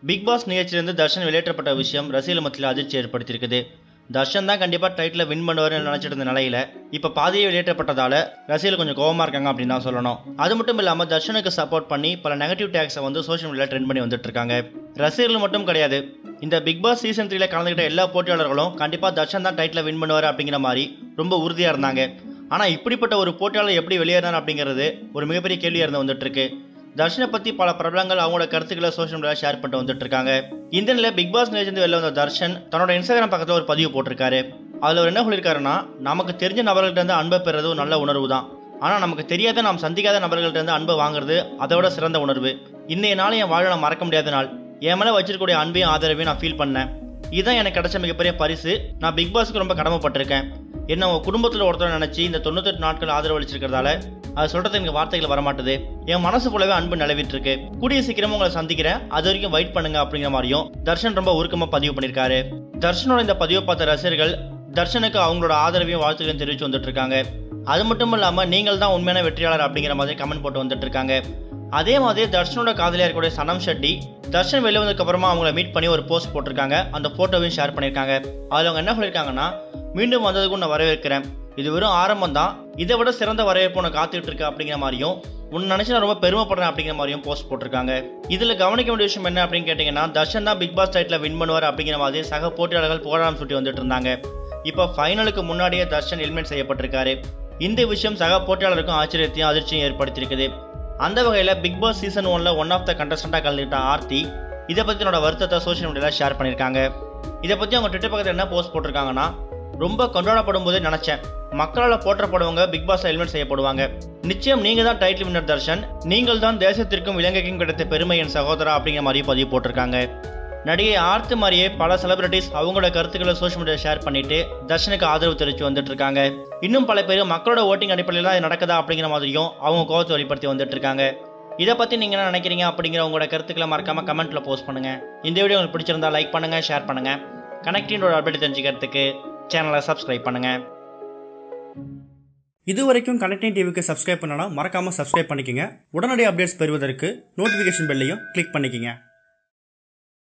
big pass நிகழ்ச்சியிலிருந்து தர்ஷன் வெளியேற்றப்பட்ட விஷயம் ரசிகர்கள் மத்தியில் அதிர்ச்சி ஏற்படுத்தியிருக்குது தர்ஷன் தான் கண்டிப்பாக டைட்டில் வின் பண்ணுவார்னு நினச்சிட்டு இருந்த நிலையில இப்போ பாதியை வெளியேற்றப்பட்டதால ரசிகர்கள் கொஞ்சம் கோவமா இருக்காங்க அப்படின்னு தான் சொல்லணும் அது மட்டும் இல்லாமல் தர்ஷனுக்கு சப்போர்ட் பண்ணி பல நெகட்டிவ் டேக்ஸை வந்து சோஷியல் மீடியாவில் ட்ரெண்ட் பண்ணி வந்துட்டு இருக்காங்க ரசிகர்கள் மட்டும் கிடையாது இந்த பிக் பாஸ் சீசன் த்ரீல கலந்துக்கிட்ட எல்லா போட்டியாளர்களும் கண்டிப்பாக தர்ஷன் தான் டைட்டில் வின் பண்ணுவார் அப்படிங்கிற மாதிரி ரொம்ப உறுதியாக இருந்தாங்க ஆனால் இப்படிப்பட்ட ஒரு போட்டியாளர் எப்படி வெளியேறினார் அப்படிங்கிறது ஒரு மிகப்பெரிய கேள்வியாக இருந்து வந்துட்டு இருக்கு தர்ஷனை பற்றி பல பிரபலங்கள் அவங்களோட கருத்துக்களை சோஷியல் மீடியாவில் ஷேர் பண்ணிட்டு வந்துட்டு இருக்காங்க இந்த நிலையில் பிக் பாஸ் நிலையிலிருந்து வெளில வந்த தர்ஷன் தன்னோட இன்ஸ்டாகிராம் பக்கத்தில் ஒரு பதிவு போட்டிருக்காரு அதில் அவர் என்ன சொல்லியிருக்காருன்னா நமக்கு தெரிஞ்ச நபர்கள்ட்ட இருந்து அன்பை பெறுறது ஒரு நல்ல உணர்வு தான் ஆனால் நமக்கு தெரியாத நாம் சந்திக்காத நபர்கள்ட்ட இருந்து அன்பை வாங்குறது அதை விட சிறந்த உணர்வு இன்றைய நாள் என் வாழ நான் மறக்க முடியாத நாள் என் மேலே வச்சிருக்கக்கூடிய அன்பையும் ஆதரவையும் நான் ஃபீல் பண்ணேன் இதுதான் எனக்கு கிடைச்ச மிகப்பெரிய பரிசு நான் பிக் பாஸ்க்கு ரொம்ப கடமைப்பட்டிருக்கேன் என்ன உங்க குடும்பத்தில் ஒருத்தர் நினைச்சு இந்த தொண்ணூத்தெட்டு நாட்கள் ஆதரவு அளிச்சிருக்கிறதால அது சொல்றதுக்கு எனக்கு வார்த்தைகள் வரமாட்டுது என் மனசுக்குள்ளவே அன்பு நிலவிட்டு இருக்கு கூடிய சீக்கிரமா உங்களை சந்திக்கிறேன் அது வரைக்கும் வெயிட் பண்ணுங்க அப்படிங்கிற மாதிரியும் தர்ஷன் ரொம்ப உருக்கமா பதிவு பண்ணியிருக்காரு தர்ஷனோட இந்த பதிவை பார்த்த ரசிகர்கள் தர்ஷனுக்கு அவங்களோட ஆதரவையும் வாழ்த்துக்களையும் தெரிவித்து வந்துட்டு இருக்காங்க அது மட்டும் இல்லாம நீங்கள் தான் உண்மையான வெற்றியாளர் அப்படிங்கிற மாதிரி கமெண்ட் போட்டு வந்துட்டு இருக்காங்க அதே மாதிரி தர்ஷனோட காதலியா இருக்கக்கூடிய சனம் ஷெட்டி தர்ஷன் வெளில வந்ததுக்கு அப்புறமா அவங்கள மீட் பண்ணி ஒரு போஸ்ட் போட்டிருக்காங்க அந்த போட்டோவையும் ஷேர் பண்ணியிருக்காங்க அதில் அவங்க என்ன சொல்லியிருக்காங்கன்னா மீண்டும் வந்ததுக்கும் நான் வரவேற்கிறேன் இது வெறும் ஆரம்பம் தான் இதை விட சிறந்த வரவேற்பு உனக்கு காத்துட்டு இருக்கு அப்படிங்கிற மாதிரியும் உன்னை நினைச்சு நான் ரொம்ப பெருமைப்படுறேன் அப்படிங்கிற மாதிரியும் போஸ்ட் போட்டிருக்காங்க இதுல கவனிக்க வேண்டிய விஷயம் என்ன அப்படின்னு கேட்டீங்கன்னா தர்ஷன் தான் பிக் பாஸ் டைட்டில் வின் பண்ணுவார் அப்படிங்கிற மாதிரி சக போட்டியாளர்கள் புகழாரம் சுட்டி வந்துட்டு இருந்தாங்க இப்போ ஃபைனலுக்கு முன்னாடியே தர்ஷன் எலிமெண்ட் செய்யப்பட்டிருக்காரு இந்த விஷயம் சக போட்டியாளருக்கும் ஆச்சரியத்தையும் அதிர்ச்சியும் ஏற்படுத்தியிருக்குது அந்த வகையில் பிக் பாஸ் சீசன் ஒன்ல ஒன் ஆஃப் த கண்டஸ்டண்டாக கலந்துக்கிட்ட ஆர்த்தி இதை பற்றி என்னோட வருத்தத்தை சோஷியல் மீடியாவில் ஷேர் பண்ணியிருக்காங்க இதை பற்றி அவங்க ட்விட்டர் பக்கத்தில் என்ன போஸ்ட் போட்டிருக்காங்கன்னா ரொம்ப கொண்டாடப்படும் போதே நினச்சேன் மக்களால் போற்றப்படுவங்க பிக் பாஸ் எலிமெண்ட் செய்யப்படுவாங்க நிச்சயம் நீங்கள் தான் டைட்டில் வின்னர் தர்ஷன் நீங்கள் தான் தேசத்திற்கும் இலங்கைக்கும் கிடைத்த பெருமை என் சகோதரா அப்படிங்கிற மாதிரி பதிவு போட்டிருக்காங்க நடிகை ஆர்த்து மாதிரியே பல செலிபிரிட்டிஸ் அவங்களோட கருத்துக்களை சோஷியல் மீடியா ஷேர் பண்ணிட்டு தர்ஷனுக்கு ஆதரவு தெரிவித்து வந்துட்டு இருக்காங்க இன்னும் பல பேர் மக்களோட ஓட்டிங் அடிப்படையில் தான் இது நடக்குதா அப்படிங்கிற மாதிரியும் அவங்க கோவத்தை வெளிப்படுத்தி வந்துட்டு இருக்காங்க இதை பற்றி நீங்கள் என்ன நினைக்கிறீங்க அப்படிங்கிற உங்களோட கருத்துக்களை மறக்காம கமெண்ட்ல போஸ்ட் பண்ணுங்க இந்த வீடியோ உங்களுக்கு பிடிச்சிருந்தா லைக் பண்ணுங்க ஷேர் பண்ணுங்க கனெக்டினோட அப்டேட் தெரிஞ்சுக்கிறதுக்கு சேனலை சப்ஸ்கிரைப் பண்ணுங்க இது வரைக்கும் கனெக்டிங் டிவிக்கு சப்ஸ்கிரைப் பண்ணனா மறக்காம சப்ஸ்கிரைப் பண்ணிக்கங்க உடனடி அப்டேட்ஸ் பெறுவதற்கு நோட்டிஃபிகேஷன் பெல்லையும் கிளிக் பண்ணிக்கங்க